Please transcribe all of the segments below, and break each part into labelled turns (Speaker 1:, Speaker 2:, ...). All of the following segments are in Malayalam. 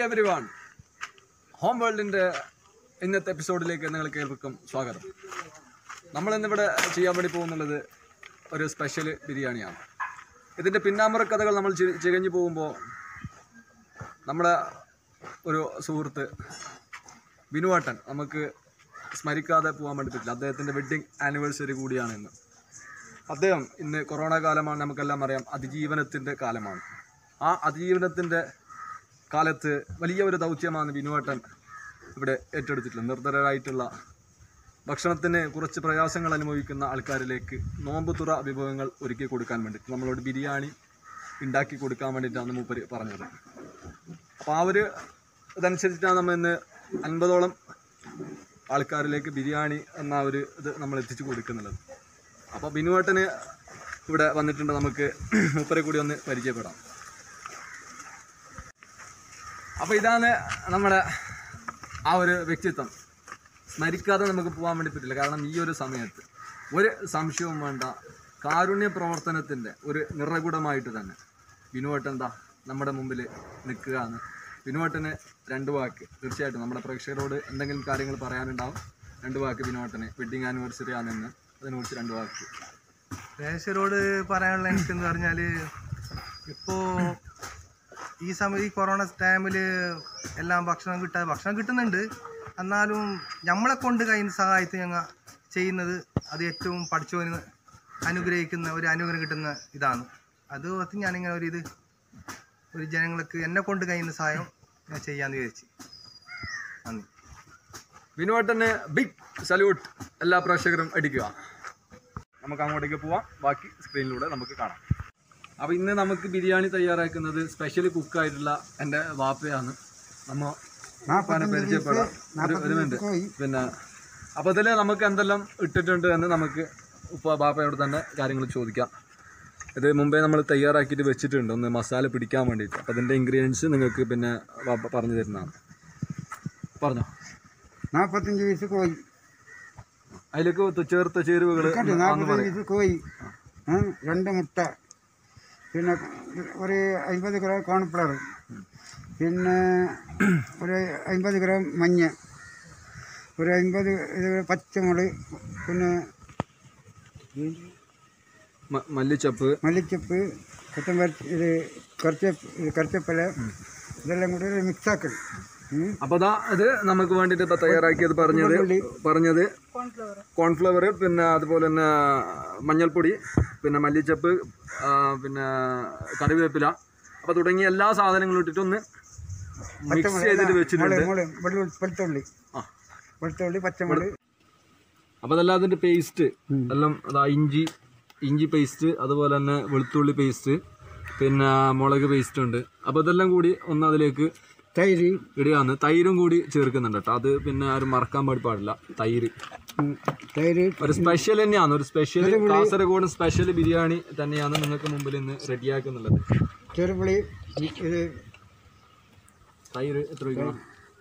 Speaker 1: എവരി വൺ ഹോം വേൾഡിൻ്റെ ഇന്നത്തെ എപ്പിസോഡിലേക്ക് നിങ്ങൾക്ക് ഏവർക്കും സ്വാഗതം നമ്മൾ ഇന്നിവിടെ ചെയ്യാൻ വേണ്ടി പോകുന്നുള്ളത് ഒരു സ്പെഷ്യൽ ബിരിയാണിയാണ് ഇതിൻ്റെ പിന്നാമ്പറ കഥകൾ നമ്മൾ ചി- ചികഞ്ഞു പോകുമ്പോൾ നമ്മുടെ ഒരു സുഹൃത്ത് ബിനുവാട്ടൻ നമുക്ക് സ്മരിക്കാതെ പോകാൻ വേണ്ടി പറ്റില്ല അദ്ദേഹത്തിൻ്റെ വെഡ്ഡിങ് ആനിവേഴ്സറി കൂടിയാണ് ഇന്ന് അദ്ദേഹം ഇന്ന് കൊറോണ കാലമാണ് നമുക്കെല്ലാം അറിയാം അതിജീവനത്തിൻ്റെ കാലമാണ് ആ അതിജീവനത്തിൻ്റെ കാലത്ത് വലിയ ഒരു ദൗത്യമാണ് ബിനുവേട്ടൻ ഇവിടെ ഏറ്റെടുത്തിട്ടുള്ളത് നിർദ്ധരായിട്ടുള്ള ഭക്ഷണത്തിന് കുറച്ച് പ്രയാസങ്ങൾ അനുഭവിക്കുന്ന ആൾക്കാരിലേക്ക് നോമ്പ് തുറ വിഭവങ്ങൾ ഒരുക്കി കൊടുക്കാൻ വേണ്ടിയിട്ട് നമ്മളോട് ബിരിയാണി ഉണ്ടാക്കി കൊടുക്കാൻ വേണ്ടിയിട്ടാണ് മൂപ്പര് പറഞ്ഞത് അപ്പോൾ ആ ഒരു ഇതനുസരിച്ചിട്ടാണ് നമ്മൾ ഇന്ന് അൻപതോളം ആൾക്കാരിലേക്ക് ബിരിയാണി എന്ന ഒരു ഇത് നമ്മൾ എത്തിച്ചു കൊടുക്കുന്നുള്ളത് അപ്പോൾ ബിനുവേട്ടന് ഇവിടെ വന്നിട്ടുണ്ട് നമുക്ക് മൂപ്പരെ കൂടി ഒന്ന് പരിചയപ്പെടാം അപ്പോൾ ഇതാണ് നമ്മുടെ ആ ഒരു വ്യക്തിത്വം സ്മരിക്കാതെ നമുക്ക് പോകാൻ വേണ്ടി പറ്റില്ല കാരണം ഈ ഒരു സമയത്ത് ഒരു സംശയവും വേണ്ട കാരുണ്യ പ്രവർത്തനത്തിൻ്റെ ഒരു നിറകുടമായിട്ട് തന്നെ ബിനുവേട്ടൻ എന്താ നമ്മുടെ മുമ്പിൽ നിൽക്കുകയാണ് ബിനുവേട്ടന് രണ്ട് വാക്ക് തീർച്ചയായിട്ടും നമ്മുടെ പ്രേക്ഷകരോട് എന്തെങ്കിലും കാര്യങ്ങൾ പറയാനുണ്ടാവും രണ്ട് വാക്ക് ബിനുവേട്ടന് വെഡ്ഡിങ് ആനിവേഴ്സറി ആണെന്ന് അതിനെക്കുറിച്ച് രണ്ട് വാക്ക്
Speaker 2: പ്രേക്ഷകരോട് പറയാനുള്ള എനിക്കെന്ന് പറഞ്ഞാൽ ഇപ്പോൾ ഈ സമയം ഈ കൊറോണ ടൈമിൽ എല്ലാം ഭക്ഷണം കിട്ടാതെ ഭക്ഷണം കിട്ടുന്നുണ്ട് എന്നാലും നമ്മളെ കൊണ്ട് കഴിയുന്ന സഹായത്തിന് ഞങ്ങൾ ചെയ്യുന്നത് അത് ഏറ്റവും പഠിച്ചവന് അനുഗ്രഹിക്കുന്ന ഒരു അനുഗ്രഹം കിട്ടുന്ന ഇതാണ് അത് ഓർത്ത് ഞാനിങ്ങനെ ഒരു ഇത് ഒരു ജനങ്ങൾക്ക് എന്നെ കൊണ്ട് കഴിയുന്ന സഹായം ഞാൻ ചെയ്യാമെന്ന് വിചാരിച്ചു നന്ദി
Speaker 1: ബിനുവേട്ടന് ബിഗ് സല്യൂട്ട് എല്ലാ പ്രേക്ഷകരും അടിക്കുക നമുക്ക് അങ്ങോട്ടേക്ക് പോവാം ബാക്കി സ്ക്രീനിലൂടെ നമുക്ക് കാണാം അപ്പോൾ ഇന്ന് നമുക്ക് ബിരിയാണി തയ്യാറാക്കുന്നത് സ്പെഷ്യൽ കുക്കായിട്ടുള്ള എൻ്റെ വാപ്പയാണ് നമ്മ വാപ്പാനെ പരിചയപ്പെടാം ഒരു ഒരു മിനിറ്റ് പിന്നെ അപ്പോൾ ഇതിൽ നമുക്ക് എന്തെല്ലാം ഇട്ടിട്ടുണ്ട് എന്ന് നമുക്ക് ഉപ്പ ബാപ്പയോട് തന്നെ കാര്യങ്ങൾ ചോദിക്കാം ഇത് മുമ്പേ നമ്മൾ തയ്യാറാക്കിയിട്ട് വെച്ചിട്ടുണ്ട് ഒന്ന് മസാല പിടിക്കാൻ വേണ്ടിയിട്ട് അപ്പോൾ അതിൻ്റെ ഇൻഗ്രീഡിയൻസ് നിങ്ങൾക്ക് പിന്നെ വാപ്പ പറഞ്ഞു തരുന്നതാണ് പറഞ്ഞോ
Speaker 3: നാൽപ്പത്തഞ്ച് പീസ് കോഴി
Speaker 1: അതിലേക്ക് ത- ചേർത്ത ചേരുവകൾ
Speaker 3: കണ്ടു നാൽപ്പത്തഞ്ച് പീസ് കോഴി ഏ, രണ്ട് മുട്ട പിന്നെ ഒരു അമ്പത് ഗ്രാം കോൺഫ്ലവർ പിന്നെ ഒരു അമ്പത് ഗ്രാം മഞ്ഞ ഒരു അമ്പത് ഇത് പച്ചമുളക് പിന്നെ
Speaker 1: മല്ലിച്ചപ്പ്
Speaker 3: മല്ലിച്ചപ്പ് കൊത്തമ്പരി ഇത് കറിച്ച ഇത് കറിച്ചപ്പല ഇതെല്ലാം കൂടി ഒരു മിക്സാക്കൽ ഉം.
Speaker 1: അപ്പൊ അതാ ഇത് നമുക്ക് വേണ്ടിട്ട് ഇപ്പൊ തയ്യാറാക്കിയത് പറഞ്ഞത് പറഞ്ഞത് കോൺഫ്ലവർ പിന്നെ അതുപോലെ തന്നെ മഞ്ഞൾപ്പൊടി പിന്നെ മല്ലിച്ചപ്പ് ആ, പിന്നെ കറിവേപ്പില അപ്പൊ തുടങ്ങിയ എല്ലാ സാധനങ്ങളും ഇട്ടിട്ട് ഒന്ന് മിക്സ് ചെയ്തിട്ട് വെച്ചിട്ടുണ്ട്
Speaker 3: മുളക് മുളക് വെള്ളു- വെളുത്തുള്ളി
Speaker 1: ആ.
Speaker 3: വെളുത്തുള്ളി പച്ചമുളക്
Speaker 1: അപ്പൊ അതെല്ലാം അതിന്റെ പേസ്റ്റ് എല്ലാം അതാ ഇഞ്ചി ഇഞ്ചി പേസ്റ്റ് അതുപോലെ തന്നെ വെളുത്തുള്ളി പേസ്റ്റ് പിന്നെ മുളക് പേസ്റ്റ് ഉണ്ട് അപ്പൊ ഇതെല്ലാം കൂടി ഒന്ന് അതിലേക്ക്
Speaker 3: തൈര്
Speaker 1: ഇടുകയാണ് തൈരും കൂടി ചേർക്കുന്നുണ്ട് കേട്ടോ അത് പിന്നെ ആരും മറക്കാൻ പാടി പാടില്ല തൈര്
Speaker 3: ഉം, തൈര്
Speaker 1: ഒരു സ്പെഷ്യൽ തന്നെയാണ് ഒരു സ്പെഷ്യൽ കാസർഗോഡ് സ്പെഷ്യൽ ബിരിയാണി തന്നെയാണ് നിങ്ങൾക്ക് മുമ്പിൽ ഇന്ന് റെഡിയാക്കുന്നുള്ളത്
Speaker 3: ചെറുപുളി ഇത്
Speaker 1: തൈര് എത്ര ഒഴിക്കണം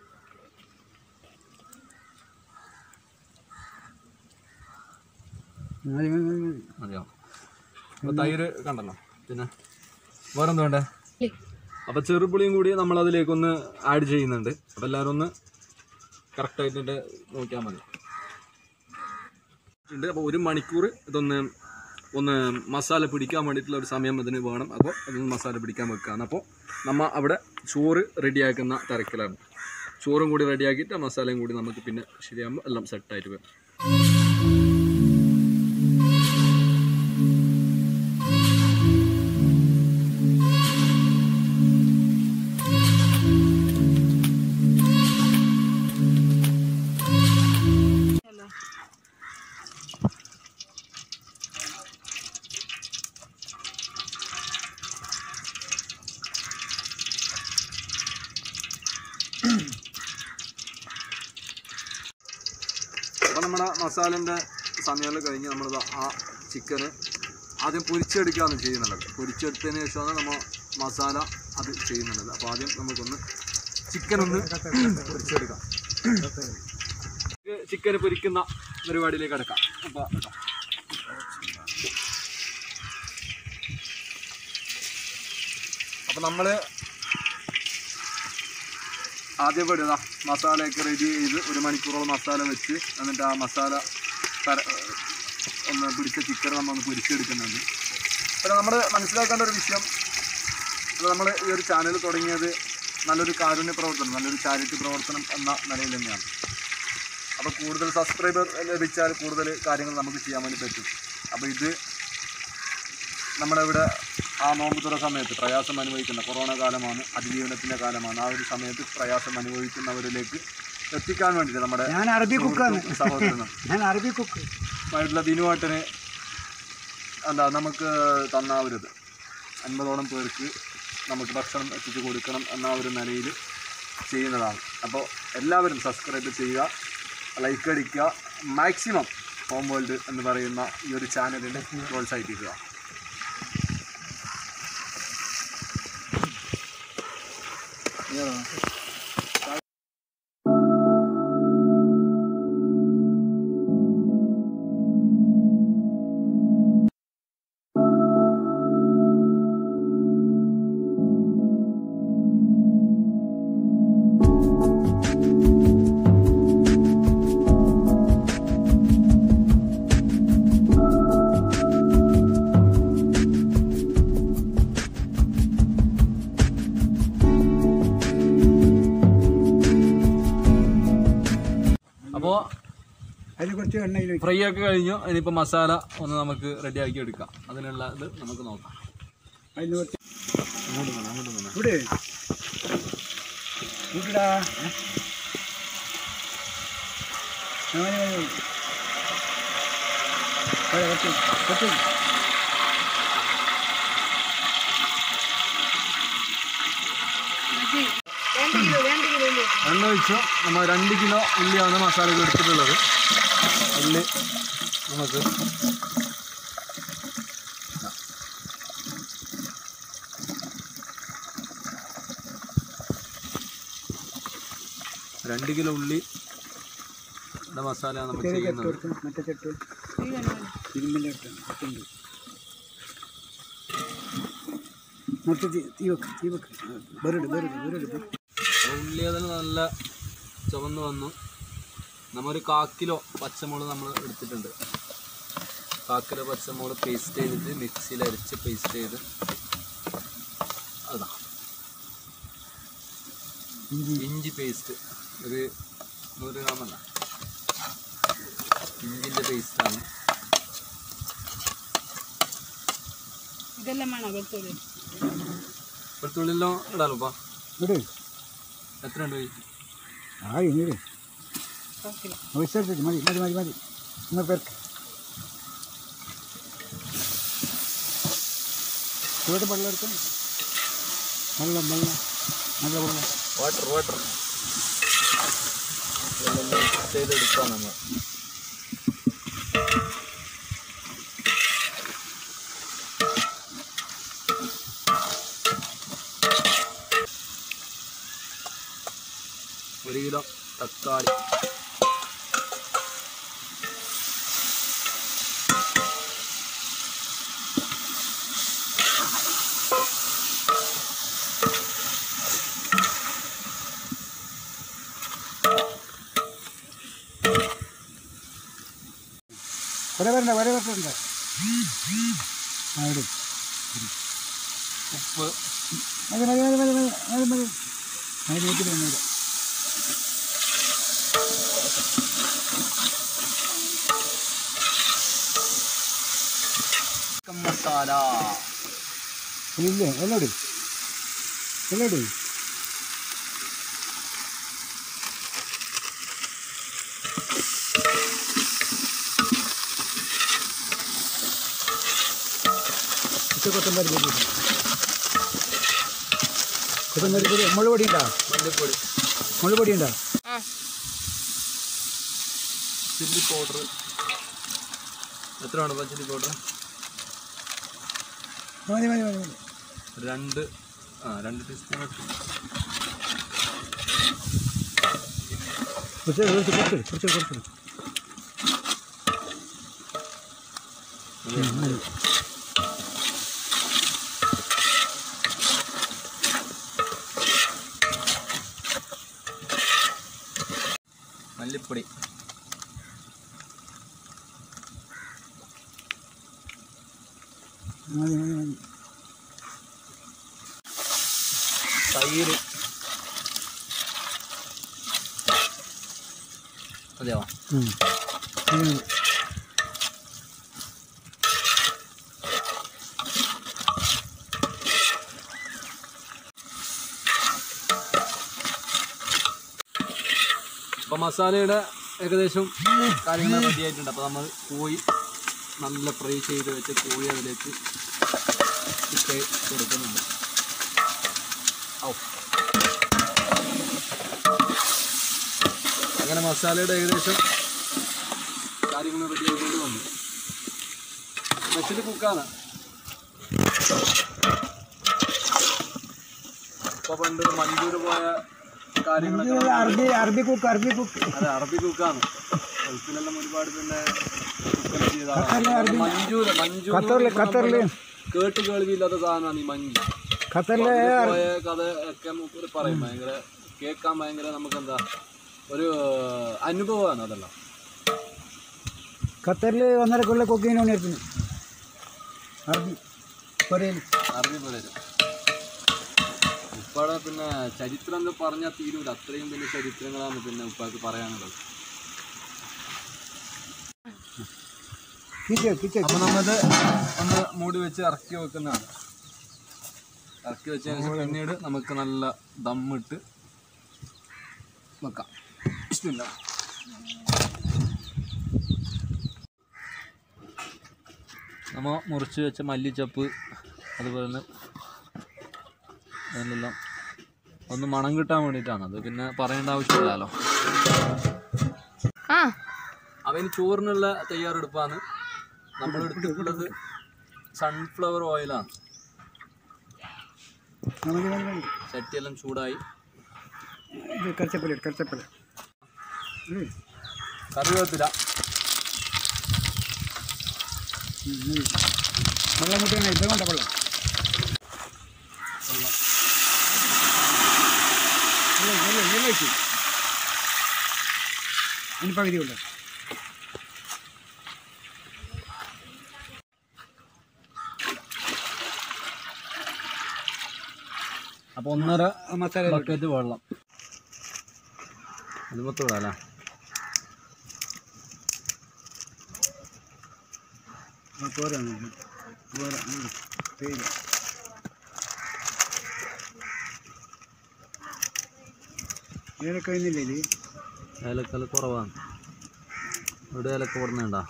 Speaker 1: മതിയോ അപ്പൊ തൈര് കണ്ടല്ലോ പിന്നെ വേറെന്താ വേണ്ടേ അപ്പൊ ചെറുപുളിയും കൂടി നമ്മൾ അതിലേക്കൊന്ന് ആഡ് ചെയ്യുന്നുണ്ട് അപ്പൊ എല്ലാവരും ഒന്ന് കറക്റ്റ് ആയിട്ട് നോക്കിയാൽ മതി ഉണ്ട് അപ്പോൾ ഒരു മണിക്കൂർ ഇതൊന്ന് ഒന്ന് മസാല പിടിക്കാൻ വേണ്ടിയിട്ടുള്ള ഒരു സമയം ഇതിന് വേണം അപ്പോൾ അതൊന്ന് മസാല പിടിക്കാൻ വെക്കുകയാണ് അപ്പോൾ നമ്മ അവിടെ ചോറ് റെഡിയാക്കുന്ന തിരക്കിലാണ് ചോറും കൂടി റെഡിയാക്കിയിട്ട് ആ മസാലയും കൂടി നമുക്ക് പിന്നെ ശരിയാകുമ്പോൾ എല്ലാം സെറ്റായിട്ട് വരും അപ്പോൾ നമ്മുടെ മസാലൻ്റെ സമയം കഴിഞ്ഞ് നമ്മൾ ആ ചിക്കന് ആദ്യം പൊരിച്ചെടുക്കുകയാണ് ചെയ്യുന്നുള്ളത് പൊരിച്ചെടുത്തതിന് ശേഷമാണ് നമ്മൾ മസാല അത് ചെയ്യുന്നുള്ളത് അപ്പോൾ ആദ്യം നമുക്കൊന്ന് ചിക്കൻ ഒന്ന് പൊരിച്ചെടുക്കാം ചിക്കൻ പൊരിക്കുന്ന പരിപാടിയിലേക്ക് കിടക്കാം അപ്പോൾ അപ്പോൾ നമ്മൾ ആദ്യപടി ഇതാ മസാലയൊക്കെ റെഡി ചെയ്ത് ഒരു മണിക്കൂറോളം മസാല വെച്ച് എന്നിട്ട് ആ മസാല പര- ഒന്ന് പിടിച്ച ചിക്കൻ നമ്മൾ ഒന്ന് പൊരിച്ചെടുക്കുന്നുണ്ട് പിന്നെ നമ്മൾ മനസ്സിലാക്കേണ്ട ഒരു വിഷയം നമ്മൾ ഈ ഒരു ചാനൽ തുടങ്ങിയത് നല്ലൊരു കാരുണ്യ പ്രവർത്തനം നല്ലൊരു ചാരിറ്റി പ്രവർത്തനം എന്ന നിലയിൽ തന്നെയാണ് അപ്പോൾ കൂടുതൽ സബ്സ്ക്രൈബർ ലഭിച്ചാൽ കൂടുതൽ കാര്യങ്ങൾ നമുക്ക് ചെയ്യാൻ വേണ്ടി പറ്റും അപ്പോൾ ഇത് നമ്മുടെ ഇവിടെ ആ നോമ്പ് തുറ സമയത്ത് പ്രയാസം അനുഭവിക്കുന്ന കൊറോണ കാലമാണ് അതിജീവനത്തിൻ്റെ കാലമാണ് ആ ഒരു സമയത്ത് പ്രയാസം അനുഭവിക്കുന്നവരിലേക്ക് എത്തിക്കാൻ വേണ്ടിയിട്ട് നമ്മുടെ
Speaker 3: ഞാൻ അറബി കുക്കാണ്
Speaker 1: സുഹൃത്തും സഹോദരനും
Speaker 3: ഞാൻ അറബി കുക്ക്
Speaker 1: ആയിട്ടുള്ള ദിനുവാട്ടന് എന്താ നമുക്ക് തന്ന ഒരു ഇത് അൻപതോളം പേർക്ക് നമുക്ക് ഭക്ഷണം എത്തിച്ചു കൊടുക്കണം എന്ന ഒരു നിലയിൽ ചെയ്യുന്നതാണ് അപ്പോൾ എല്ലാവരും സബ്സ്ക്രൈബ് ചെയ്യുക ലൈക്ക് അടിക്കുക മാക്സിമം ഹോം വേൾഡ് എന്ന് പറയുന്ന ഈ ഒരു ചാനലിനെ പ്രോത്സാഹിപ്പിക്കുക അപ്പോൾ
Speaker 3: അതിൽ കുറച്ച് എണ്ണയിൽ
Speaker 1: ഫ്രൈ ഒക്കെ കഴിഞ്ഞു ഇനിയിപ്പോൾ മസാല ഒന്ന് നമുക്ക് റെഡി ആക്കി എടുക്കാം അതിനുള്ള ഇത് നമുക്ക് നോക്കാം
Speaker 3: അതിന് കുറച്ച്
Speaker 1: അങ്ങോട്ട് വേണം അങ്ങോട്ട് വേണം
Speaker 3: ഇവിടെ ഇവിടാ കുറച്ച്
Speaker 1: എണ്ണ ഒഴിച്ചു നമ്മൾ രണ്ട് കിലോ ഉള്ളിയാണ് മസാലകൾ എടുത്തിട്ടുള്ളത് ഉള്ളി നമുക്ക് രണ്ട് കിലോ ഉള്ളി മസാല നമ്മൾ ചെയ്യുന്നത്
Speaker 3: മറ്റേ ചട്ട് ഇരുമ്പിൻ്റെ ചട്ടുണ്ട് മറ്റേ തീ തീ വെക്ക് തീ വെക്ക് ബരട് ബരട് ബരട്
Speaker 1: അപ്പോൾ ഉള്ളി അതിൽ നല്ല ചുവന്ന് വന്നു നമ്മൊരു കാക്കിലോ പച്ചമുളക് നമ്മൾ എടുത്തിട്ടുണ്ട് കാക്കിലോ പച്ചമുളക് പേസ്റ്റ് ചെയ്തിട്ട് മിക്സിയിൽ അരിച്ച് പേസ്റ്റ് ചെയ്ത് അതാ ഇഞ്ചി പേസ്റ്റ് ഒരു നൂറ് ഗ്രാമല്ല ഇഞ്ചിൻ്റെ പേസ്റ്റാണ്
Speaker 4: ഇതെല്ലാം വേണോ വെളുത്തുള്ളി
Speaker 1: വെളുത്തുള്ളിലോ ഇടാലോ
Speaker 3: ഇട്
Speaker 1: എത്ര ഉണ്ട്
Speaker 3: ആ ഇനി
Speaker 4: ഓക്കെ
Speaker 3: വിസർജിച്ച് മതി മതി മതി മതി ഇന്ന് പേർക്ക് ഇവിടെ വെള്ളം എടുക്കാം വെള്ളം വെള്ളം നല്ല വെള്ളം
Speaker 1: വാട്ടർ വാട്ടർ ചെയ്തെടുക്കാം നമ്മൾ ഒരു കിലോ തക്കാളി
Speaker 3: വരെ വരണ്ട വരെ വരണ്ട ആ ഇടും
Speaker 1: ഉപ്പ്
Speaker 3: മതി മതി മതി മതി മതി മതി മതി അതിന് വീട്ടിൽ വന്നില്ല
Speaker 1: ചിക്കൻ മസാല
Speaker 3: ഇല്ലേ എല്ലാം ഇടും എല്ലാം ഇടും കൊത്തമ്പരി പൊടി ഇടും. കൊത്തമ്പരി പൊടി മുളക് പൊടി ഉണ്ടോ
Speaker 1: മല്ലിപ്പൊടി
Speaker 3: മുളക് പൊടി ഉണ്ടോ
Speaker 4: ആ
Speaker 1: ചില്ലി പൗഡർ എത്ര വേണം ചില്ലി പൗഡർ
Speaker 3: മതി മതി മതി മതി
Speaker 1: രണ്ട് ആ രണ്ട് ടീസ്പൂൺ
Speaker 3: കുറച്ച് കുറച്ച് കുറച്ച് കുറച്ച് കുറച്ച് മതി
Speaker 1: മഞ്ഞൾപ്പൊടി
Speaker 3: മതി മതി മതി
Speaker 1: തൈര് അതെയോ
Speaker 3: ഉം. ഇത് മതി.
Speaker 1: അപ്പോൾ മസാലയുടെ ഏകദേശം കാര്യങ്ങൾ റെഡി ആയിട്ടുണ്ട് അപ്പോൾ നമ്മൾ കോഴി നല്ല ഫ്രൈ ചെയ്ത് വെച്ച കോഴി അതിലേക്ക് ഇട്ട് കൊടുക്കുന്നുണ്ട് ഔ. അങ്ങനെ മസാലയുടെ ഏകദേശം കാര്യങ്ങൾ റെഡി ആയിക്കൊണ്ട് വന്നു സ്പെഷ്യൽ കുക്കാണ് ഇപ്പോൾ പണ്ട് മഞ്ചൂർ പോയ കാര്യങ്ങളൊക്കെ
Speaker 3: ഇത് അറബി അറബി കുക്ക് അറബി കുക്ക്
Speaker 1: അതെ അറബി കുക്കാണ് ഗൾഫിലെല്ലാം ഒരുപാട് പിന്നെ കുക്കെല്ലാം ചെയ്ത ആളാണ്. മഞ്ചൂര് മഞ്ചൂര്
Speaker 3: ഖത്തറില് ഖത്തറില്
Speaker 1: കേട്ട് കേൾവിയില്ലാത്ത സാധനമാണ് ഈ മഞ്ച്
Speaker 3: ഖത്തറിലെ
Speaker 1: പോയ കഥ ഒക്കെ മൂപ്പര് പറയും ഭയങ്കര കേൾക്കാൻ ഭയങ്കര നമുക്ക് എന്താ ഒരു അനുഭവമാണ് അതെല്ലാം
Speaker 3: ഖത്തറിൽ ഒന്നര കൊല്ലം കുക്കിങ്ങിന് വേണ്ടിയിരുന്നു അറബി കൊറിയയിൽ
Speaker 1: അറിഞ്ഞു പോലെ ഉപ്പാടെ പിന്നെ ചരിത്രം എന്ന് പറഞ്ഞാൽ തീരൂല അത്രയും വലിയ ചരിത്രങ്ങളാണ് പിന്നെ ഉപ്പാക്ക് പറയാനുള്ളത്
Speaker 3: കിച്ചോ കിച്ചോ
Speaker 1: അപ്പൊ നമ്മത് ഒന്ന് മൂടി വെച്ച് ഇറക്കി വെക്കുന്നതാണ് ഇറക്കി വെച്ചതിന് ശേഷം പിന്നീട് നമുക്ക് നല്ല ദമ്മിട്ട് വെക്കാം ഇഷ്ടമില്ല നമ്മ മുറിച്ച് വെച്ച മല്ലിച്ചപ്പ് അതുപോലെ തന്നെ അതിനെല്ലാം ഒന്ന് മണം കിട്ടാൻ വേണ്ടിയിട്ടാണ് അത് പിന്നെ പറയേണ്ട ആവശ്യമില്ലല്ലോ
Speaker 4: ആ
Speaker 1: അവന് ചോറിനുള്ള തയ്യാറെടുപ്പാണ് നമ്മൾ എടുത്തിട്ടുള്ളത് സൺഫ്ലവർ ഓയിലാണ്
Speaker 3: മതി മതി മതി
Speaker 1: ചട്ടിയെല്ലാം ചൂടായി
Speaker 3: ഇത് കരച്ചപ്പല കരച്ചപ്പല
Speaker 1: കറിവേപ്പില
Speaker 3: വെള്ളം മുട്ടിയാണ് ഇത് കൊണ്ട വെള്ളം വെള്ളം വെള്ളം വെള്ളം വെച്ചു ഇനി പകുതിയുണ്ട്
Speaker 1: അപ്പോൾ ഒന്നര
Speaker 3: ആ മസാല
Speaker 1: ബക്കറ്റ് വെള്ളം അത് മൊത്തം ഇടാം അല്ലേ
Speaker 3: പോരാണ് പോരാ ഉം. തേയില ഏലക്ക കഴിഞ്ഞില്ലേ ഇത്
Speaker 1: ഏലക്കല് കുറവാണ് ഇവിടെ ഏലക്ക കൊടുന്നുണ്ടോ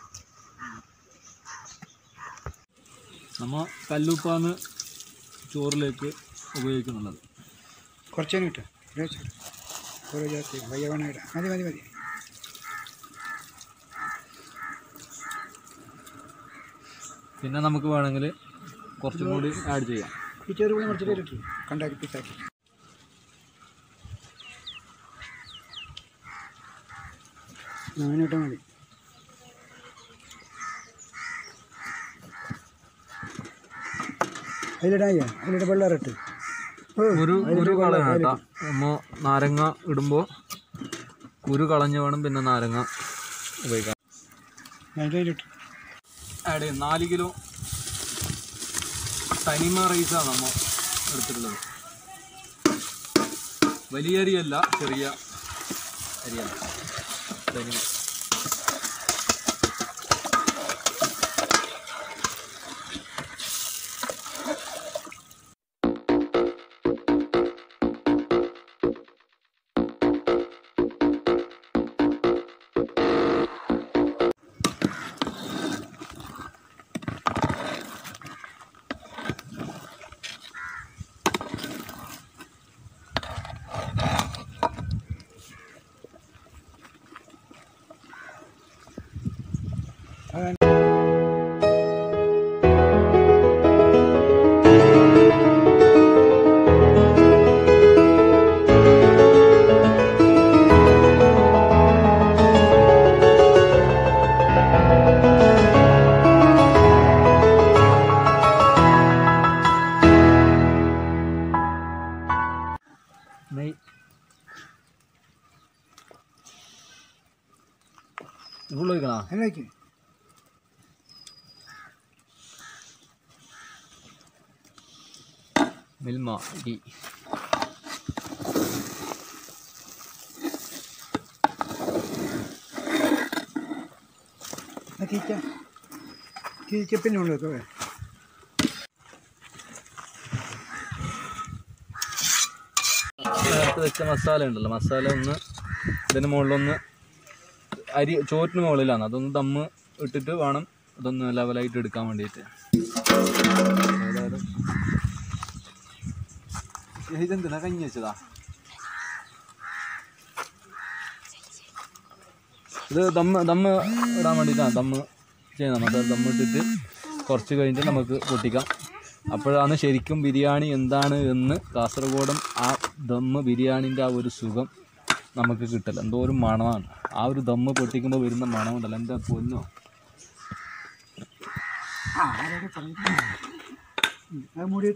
Speaker 1: നമ്മ കല്ലുപ്പാണ് ചോറിലേക്ക് ഉപയോഗിക്കുന്നുള്ളത്
Speaker 3: കുറച്ചേനും കിട്ടും ഓരോ ജാതി വയ്യ വേണം ഇടാം മതി മതി മതി
Speaker 1: പിന്നെ നമുക്ക് വേണമെങ്കിൽ കുറച്ചും കൂടി ആഡ് ചെയ്യാം
Speaker 3: ഈ ചെറുപുളി കുറച്ച് പേരിട്ടു കണ്ടാക്കി പീസാക്കി അങ്ങനെ ഇട്ടാൽ മതി അതിലിടായ അതിലിട്ട് വെള്ളം ഇട്ട്
Speaker 1: ഒരു കുരു കളയണം കേട്ടോ നമ്മ നാരങ്ങ ഇടുമ്പോൾ കുരു കളഞ്ഞ് വേണം പിന്നെ നാരങ്ങ ഉപയോഗിക്കാൻ
Speaker 3: അതിലിട്ട്
Speaker 1: ആഡ് ചെയ്യും നാല് കിലോ തനിമ റൈസാണ് നമ്മൾ എടുത്തിട്ടുള്ളത് വലിയ അരിയല്ല ചെറിയ അരിയല്ല തനിമ എടുക്കണോ
Speaker 3: അതിലേക്ക്
Speaker 1: മിൽമ ഇ
Speaker 3: കീച്ച കീച്ച പിന്നെ ഉണ്ട് കേട്ടോ
Speaker 1: നേരത്തെ വെച്ച മസാല ഉണ്ടല്ലോ മസാല ഒന്ന് ഇതിന് മുകളിലൊന്ന് അരി ചോറ്റിന് മുകളിലാണ് അതൊന്ന് ദമ്മ് ഇട്ടിട്ട് വേണം അതൊന്ന് ലെവലായിട്ട് എടുക്കാൻ വേണ്ടിയിട്ട് ഏതായാലും ഇതെന്തിനാ കഞ്ഞി വെച്ചതാ ഇത് ദമ്മ് ദമ്മ് ഇടാൻ വേണ്ടിയിട്ടാണ് ദമ്മ് ചെയ്യുന്നത് നമുക്ക് ദമ്മ് ഇട്ടിട്ട് കുറച്ച് കഴിഞ്ഞിട്ട് നമുക്ക് പൊട്ടിക്കാം അപ്പോഴാണ് ശരിക്കും ബിരിയാണി എന്താണ് എന്ന് കാസർഗോഡൻ ആ ദമ്മ് ബിരിയാണിൻ്റെ ആ ഒരു സുഖം നമുക്ക് കിട്ടില്ല എന്തോ ഒരു മണമാണ് ആ ഒരു ദമ്മ് പൊട്ടിക്കുമ്പോൾ വരുന്ന മണമുണ്ടല്ലോ എൻ്റെ പൊന്നോ
Speaker 3: അത് മുടി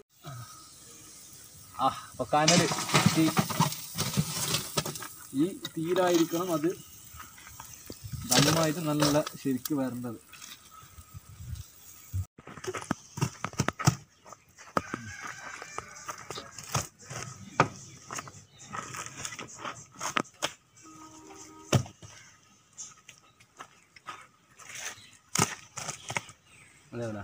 Speaker 1: ആ അപ്പോൾ കനൽ തീ ഈ തീരായിരിക്കണം അത് ദമ്മായിട്ട് നല്ല ശരിക്ക് വരേണ്ടത് അതേപോലെ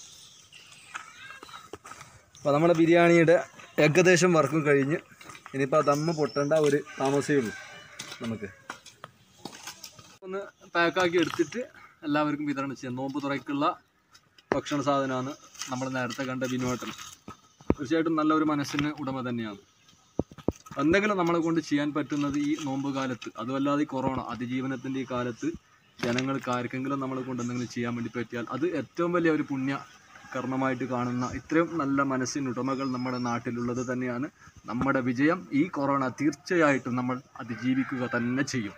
Speaker 1: അപ്പോൾ നമ്മുടെ ബിരിയാണിയുടെ ഏകദേശം വർക്കും കഴിഞ്ഞ് ഇനിയിപ്പോൾ ദമ്മ് പൊട്ടേണ്ട ഒരു താമസമേ ഉള്ളൂ നമുക്ക് ഒന്ന് പാക്കാക്കി എടുത്തിട്ട് എല്ലാവർക്കും വിതരണം ചെയ്യാം നോമ്പ് തുറയ്ക്കുള്ള ഭക്ഷണ സാധനമാണ് നമ്മൾ നേരത്തെ കണ്ട ബിനുവേട്ടൻ തീർച്ചയായിട്ടും നല്ലൊരു മനസ്സിന് ഉടമ തന്നെയാണ് എന്തെങ്കിലും നമ്മളെ കൊണ്ട് ചെയ്യാൻ പറ്റുന്നത് ഈ നോമ്പ് കാലത്ത് അതുമല്ലാതെ ഈ കൊറോണ അതിജീവനത്തിൻ്റെ ഈ കാലത്ത് ജനങ്ങൾക്ക് ആർക്കെങ്കിലും നമ്മളെ കൊണ്ട് എന്തെങ്കിലും ചെയ്യാൻ വേണ്ടി പറ്റിയാൽ അത് ഏറ്റവും വലിയ ഒരു പുണ്യ കർമ്മമായിട്ട് കാണുന്ന ഇത്രയും നല്ല മനസ്സിന് ഉടമകൾ നമ്മുടെ നാട്ടിലുള്ളത് തന്നെയാണ് നമ്മുടെ വിജയം ഈ കൊറോണ തീർച്ചയായിട്ടും നമ്മൾ അതിജീവിക്കുക തന്നെ ചെയ്യും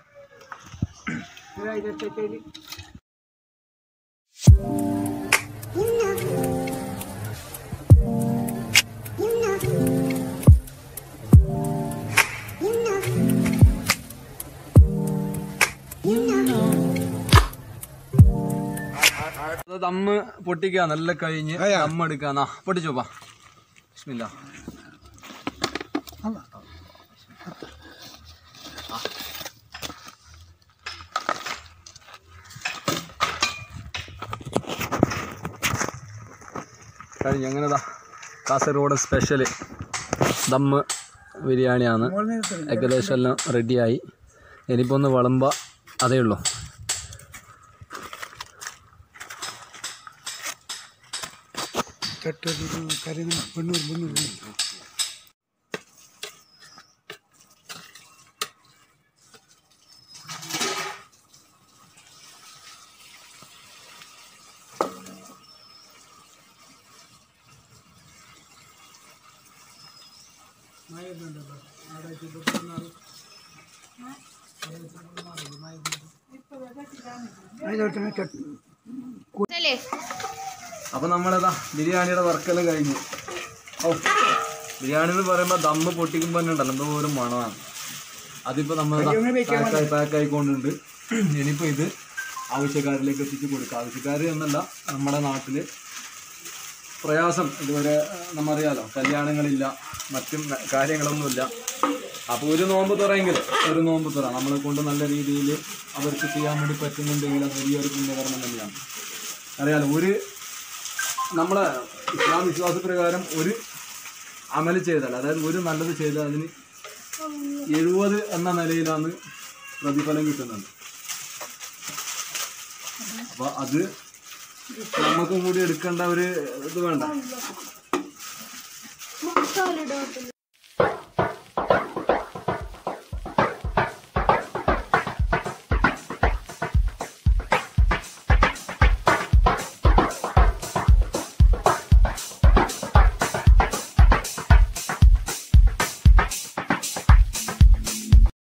Speaker 1: അത് ദമ്മ് പൊട്ടിക്കുക നല്ല കഴിഞ്ഞ് ദമ്മ് എടുക്കാന്നാ പൊട്ടിച്ചോപ്പാ ബിസ്മില്ലാ കഴിഞ്ഞ് എങ്ങനെതാ കാസർഗോഡ് സ്പെഷ്യൽ ദമ്മ് ബിരിയാണിയാണ് ഏകദേശം എല്ലാം റെഡിയായി ഇനിയിപ്പോൾ ഒന്ന് വിളമ്പ അതേ ഉള്ളൂ
Speaker 3: കട്ടൊരു കറി പെണ്ണൂർ പെണ്ണൂർ അതിലോട്ട് കട്ട്
Speaker 1: അപ്പോൾ നമ്മളതാ ബിരിയാണിയുടെ വർക്കെല്ലാം കഴിഞ്ഞു ഓ ബിരിയാണി എന്ന് പറയുമ്പോൾ ദമ്മ് പൊട്ടിക്കുമ്പോൾ തന്നെ ഉണ്ടല്ലോ എന്തോ ഒരു മണമാണ് അതിപ്പോൾ നമ്മൾ പാക്കായി പാക്കായിക്കൊണ്ടുണ്ട് ഇനിയിപ്പോൾ ഇത് ആവശ്യക്കാരിലേക്ക് എത്തിച്ച് കൊടുക്കുക ആവശ്യക്കാർ എന്നല്ല നമ്മുടെ നാട്ടിൽ പ്രയാസം ഇതുവരെ നമ്മറിയാലോ കല്യാണങ്ങളില്ല മറ്റും ന- കാര്യങ്ങളൊന്നുമില്ല അപ്പോൾ ഒരു നോമ്പ് തുറയെങ്കിലും ഒരു നോമ്പ് തുറ നമ്മളെ കൊണ്ട് നല്ല രീതിയിൽ അവർക്ക് ചെയ്യാൻ വേണ്ടി പറ്റുന്നുണ്ടെങ്കിൽ അത് വലിയൊരു പുണ്യകർമ്മം തന്നെയാണ് അറിയാലോ ഒരു നമ്മളെ ഇസ്ലാം വിശ്വാസപ്രകാരം ഒരു അമല് ചെയ്താൽ അതായത് ഒരു നല്ലത് ചെയ്താൽ അതിന് എഴുപത് എന്ന നിലയിലാണ് പ്രതിഫലം കിട്ടുന്നത് അപ്പൊ അത് നമുക്കും കൂടി എടുക്കേണ്ട ഒരു ഇത് വേണ്ട